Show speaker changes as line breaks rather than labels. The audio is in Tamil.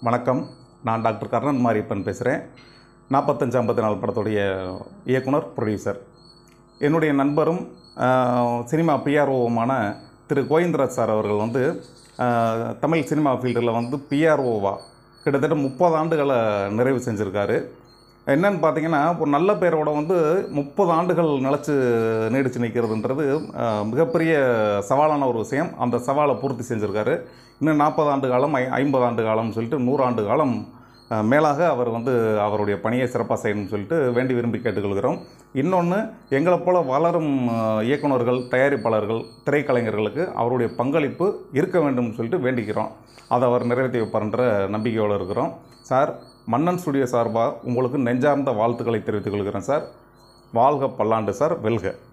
வணக்கம் நான் டாக்டர் கர்ணன் மாரியப்பன் பேசுகிறேன் நாற்பத்தஞ்சு ஐம்பத்தி நாலு படத்துடைய இயக்குனர் ப்ரொடியூசர் என்னுடைய நண்பரும் ஆஹ், சினிமா பிஆர்ஓவுமான திரு கோவிந்தராஜ் சார் அவர்கள் வந்து ஆஹ், தமிழ் சினிமா ஃபீல்டில் வந்து பிஆர்ஓவா கிட்டத்தட்ட முப்பது ஆண்டுகளை நிறைவு செஞ்சுருக்காரு என்னன்னு பார்த்தீங்கன்னா ஒரு நல்ல பேரோட வந்து முப்பது ஆண்டுகள் நிலச்சி நீடிச்சு நிற்கிறதுன்றது ஆஹ், மிகப்பெரிய சவாலான ஒரு விஷயம் அந்த சவாலை பூர்த்தி செஞ்சுருக்காரு இன்னும் நாற்பது ஆண்டு காலம் ஐ ஐம்பது ஆண்டு காலம்னு சொல்லிட்டு நூறாண்டு காலம் ஆஹ், மேலாக அவர் வந்து அவருடைய பணியை சிறப்பாக செய்யணும்னு சொல்லிட்டு வேண்டி விரும்பி கேட்டுக்கொள்கிறோம் இன்னொன்று எங்களை போல வளரும் ஆஹ், இயக்குனர்கள் தயாரிப்பாளர்கள் திரைக்கலைஞர்களுக்கு அவருடைய பங்களிப்பு இருக்க வேண்டும்னு சொல்லிட்டு வேண்டிக்கிறோம் அதை அவர் நிறைவேற்றி வைப்பார்ன்ற நம்பிக்கையோடு இருக்கிறோம் சார் மன்னன் ஸ்டுடியோ சார்பாக உங்களுக்கு நெஞ்சார்ந்த வாழ்த்துக்களை தெரிவித்துக் கொள்கிறேன் சார் வாழ்க பல்லாண்டு சார் வெல்க